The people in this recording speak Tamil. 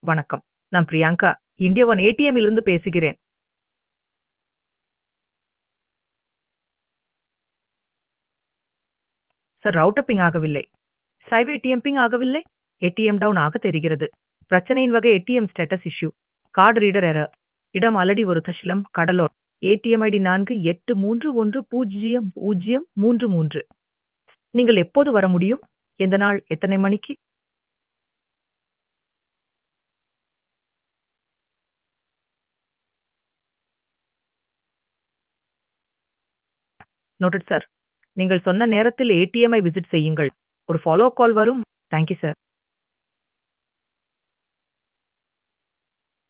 வணக்கம். நான் பிரியங்கா. இந்தியா ஒன் ஏடிஎம்மில் இருந்து பேசுகிறேன். சார் ரவுட்டர் பிங் ஆகவில்லை. சைவ் ஏடிஎம் பிங் ஆகவில்லை. ஏடிஎம் டவுன் ஆக தெரிகிறது. பிரச்சனையின் வகை ATM status issue. Card reader error. இடம் அலடி ஒரு தஷிலம் கடலூர். ஏடிஎம் ஐடி நான்கு எட்டு மூன்று ஒன்று பூஜ்ஜியம் பூஜ்ஜியம் மூன்று மூன்று. நீங்கள் எப்போது வர முடியும்? எந்த நாள்? எத்தனை மணிக்கு? Noted sir. நீங்கள் சொன்ன நேரத்தில் ஏடிஎம் ஐ விசிட் செய்யுங்கள். ஒரு ஃபாலோ கால் வரும். Thank you sir.